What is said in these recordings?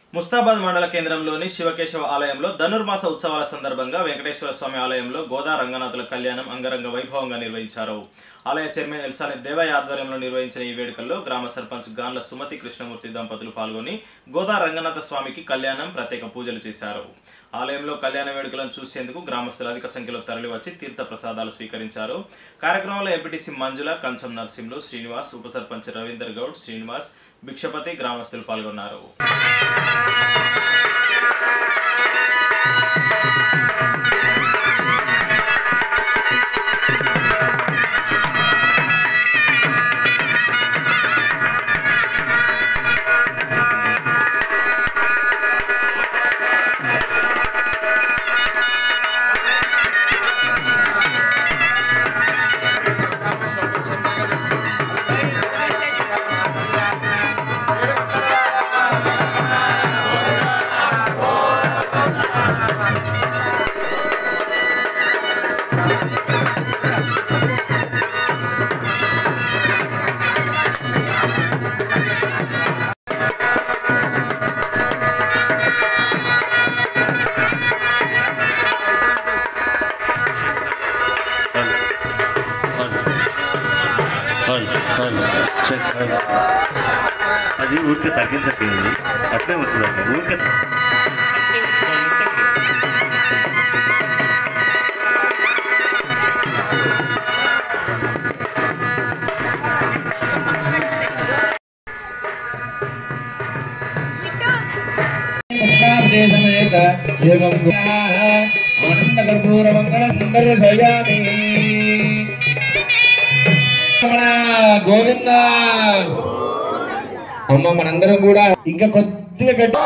ముస్తాబాద్ మండల కేంద్రంలోని శివకేశవ ఆలయంలో ధనుర్మాస ఉత్సవాల సందర్భంగా వెంకటేశ్వర స్వామి ఆలయంలో గోదా రంగనాథుల కళ్యాణం అంగరంగ వైభవంగా నిర్వహించారు ఆలయ చైర్మన్ ఎల్సాని దేవయ్య ఆధ్వర్యంలో నిర్వహించిన ఈ వేడుకల్లో గ్రామ సర్పంచ్ గాన్ల సుమతి కృష్ణమూర్తి దంపతులు పాల్గొని గోదా రంగనాథ స్వామికి కళ్యాణం ప్రత్యేక పూజలు చేశారు ఆలయంలో కళ్యాణ వేడుకలను చూసేందుకు గ్రామస్తులు అధిక సంఖ్యలో తరలివచ్చి తీర్థ ప్రసాదాలు స్వీకరించారు కార్యక్రమంలో ఎంపీటీసీ మంజుల కంచం నర్సింహులు శ్రీనివాస్ ఉప సర్పంచ్ రవీందర్ గౌడ్ శ్రీనివాస్ భిక్షపతి గ్రామస్తులు పాల్గొన్నారు హాల్ హాల్ చెక్ హాల్ అది ఊరికే తగ్గించట్లేదు అట్లే వచ్చిందండి ఊరికే సమేత ఏవం ఆనంద కర్పూర మంగళ సుందర శయామి గోవింద అమ్మ మనందరం కూడా ఇంకా కొద్దిగా గట్టి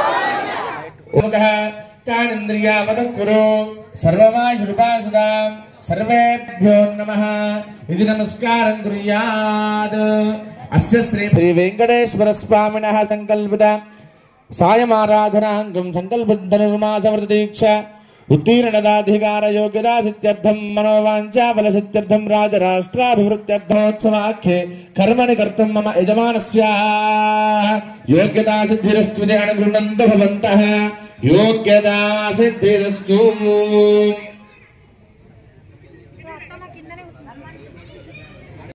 తానింద్రియావత కురు సర్వమాయురుపాసుదా సర్వేభ్యో నమ ఇది నమస్కారం కుర్యాద్ అస్య శ్రీ శ్రీ వెంకటేశ్వర స్వామినః సంకల్పిత సాయమారాధనాంగం సంకల్పధనుర్మాసవ్రత దీక్ష ఉత్తీర్ణదాధికార యోగ్యతా సిత్యర్థం మనోవాంఛా బల సిత్యర్థం రాజరాష్ట్రాభివృత్యర్థమోత్సవాఖ్యే కర్మణి కర్తం మమ యజమానస్య యోగ్యతా సిద్ధిరస్తు అనుగృణంత భవంతః యోగ్యతా సిద్ధిరస్తు